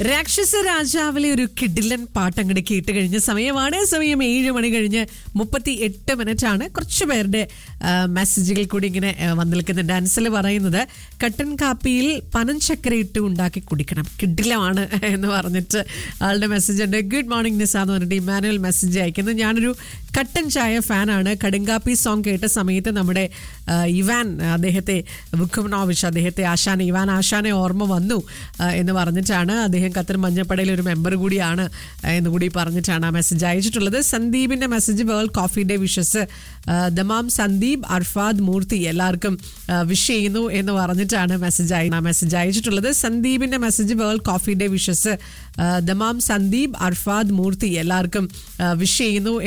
രാക്ഷസ രാജാവിലെ ഒരു കിഡിലൻ പാട്ട് അങ്ങോട്ട് കേട്ട് കഴിഞ്ഞ സമയമാണ് സമയം ഏഴ് മണി കഴിഞ്ഞ് മുപ്പത്തി എട്ട് മിനിറ്റ് ആണ് കുറച്ച് പേരുടെ ആ, മെസ്സേജുകൾ കൂടി ഇങ്ങനെ ആ, വന്ന് നിൽക്കുന്നുണ്ട് അൻസൽ പറയുന്നത് കട്ടൻ കാപ്പിയിൽ പനഞ്ചക്കര ഇട്ട് ഉണ്ടാക്കി കുടിക്കണം കിഡിലമാണ് എന്ന് പറഞ്ഞിട്ട് ആളുടെ മെസ്സേജ് ഉണ്ട് ഗുഡ് മോർണിംഗ് നിസ എന്ന് പറഞ്ഞിട്ട് ഇമാനുവൽ മെസ്സേജ് അയക്കുന്നത് ഞാനൊരു കട്ടൻ ചായ ഫാനാണ് കടുങ്കാപ്പി സോങ് കേട്ട സമയത്ത് നമ്മുടെ ആ, ഇവാൻ അദ്ദേഹത്തെ ബുക്കുമനോവിച്ച് അദ്ദേഹത്തെ ആശാൻ ഇവാൻ ആശാനെ ഓർമ്മ വന്നു ആ, എന്ന് പറഞ്ഞിട്ടാണ് അദ്ദേഹം ഖത്തർ മഞ്ഞപ്പടയിൽ ഒരു മെമ്പർ കൂടിയാണ് ആ, എന്ന് കൂടി പറഞ്ഞിട്ടാണ് ആ മെസ്സേജ് അയച്ചിട്ടുള്ളത് സന്ദീപിന്റെ message world coffee day wishes Dammam Sandeep Arfad Moorthy എല്ലാവർക്കും വിഷ് ചെയ്യുന്നു എന്ന് പറഞ്ഞിട്ടാണ് മെസ്സേജ് അയ മെസ്സേജ് അയച്ചിട്ടുള്ളത് സന്ദീപിന്റെ message world coffee day wishes Dammam Sandeep Arfad Moorthy എല്ലാവർക്കും വിഷ് ചെയ്യുന്നു